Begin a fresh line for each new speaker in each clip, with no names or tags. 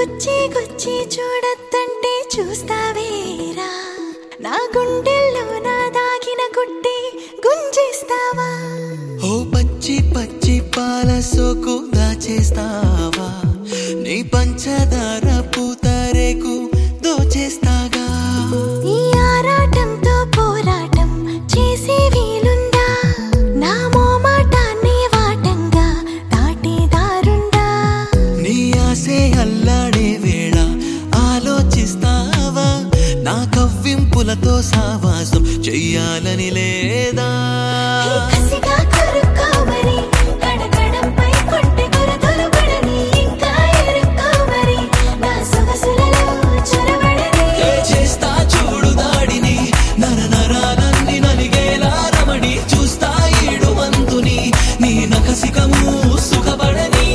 గుచ్చి గుచ్చి చూడద్దంటే చూస్తావేరా నా గుండెల్లో నా దాగిన గుడ్డి గుంజేస్తావా
ఓ పచ్చి పచ్చి పాల సోకు దాచేస్తావా నీ పంచదార పూతరేకు దోచేస్తాగా
ఈ ఆరాటంతో పోరాటం చేసే వీలుందా నా మోమాటాన్ని వాటంగా దాటేదారుందా
నీ ఆసే అల్లాడే వేళ ఆలోచిస్తావా నా కవ్వింపులతో సావాసం చెయ్యాలని లేదా
ఈ కసిగా కొరుక్కోమరి గడగడంపై కొంటె కొరతలు పడని ఇంకా ఎరుక్కోమరి నా సొగసులలో చొరబడని
ఏ చేస్తా చూడు దాడిని నర నరాలన్నీ నలిగేలా రమణి చూస్తా ఈడు మంతుని నీ నకసికము సుఖపడని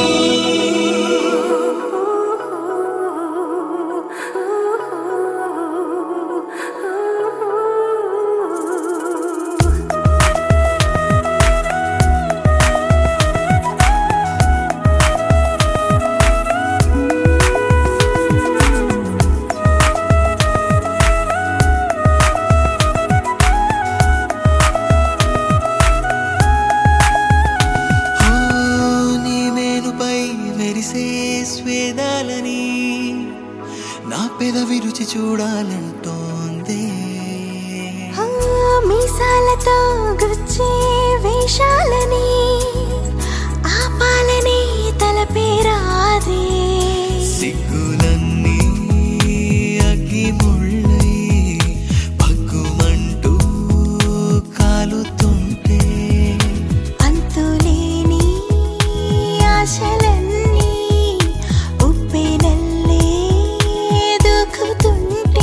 ఓ, నీ మేనుపై మెరిసే స్వేదాలని నా పెదవి రుచి చూడాలంటోంది
ఆ, మీసాలతో గుచ్చే వేషాలని ఆపాలని తలపేరాదే
సిగ్గులన్నీ అగ్గి ముళ్ళై పగ్గుమంటూ కాలుతుంటే
అంతులేని ఆశలన్నీ ఉప్పెనల్లే దూకుతుంటే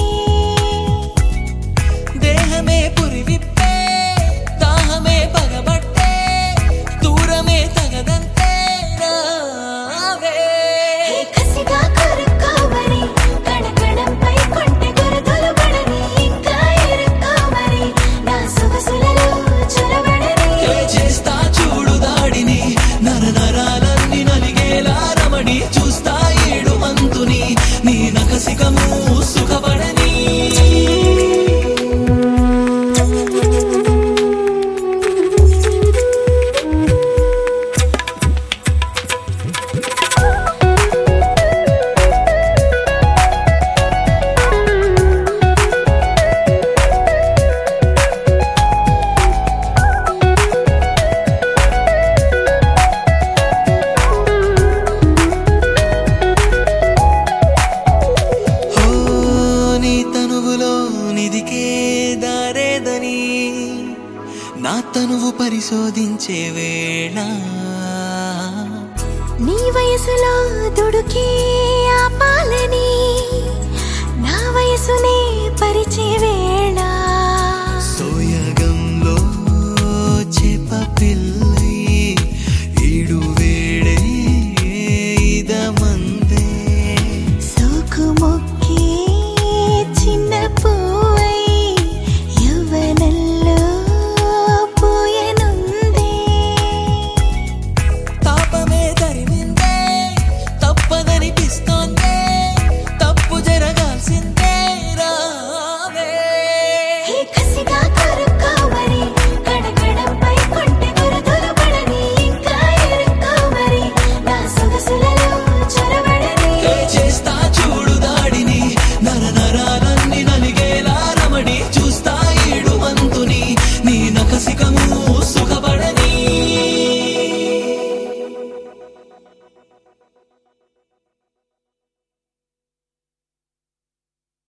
దేహమే పురివిప్పే దాహమే పగబట్టే దూరమే తగదంతే రావే
హే కసిగా కొరుక్కోమరి కణకణంపై కొంటె కొరతలు పడని ఇంకా ఎరుక్కోమరి నా సొగసులలో చొరబడని
ఏ చేస్తా చూడు దాడిని నర నరాలన్నీ నలిగేలా రమణి చూస్తా ఏడు మంతుని నీ నకసికము సుఖపడని ఓ నీ తనువులో నిదికే దారేదని నా తనువు పరిశోధించే వేళ
నీ వయసులో దుడుకే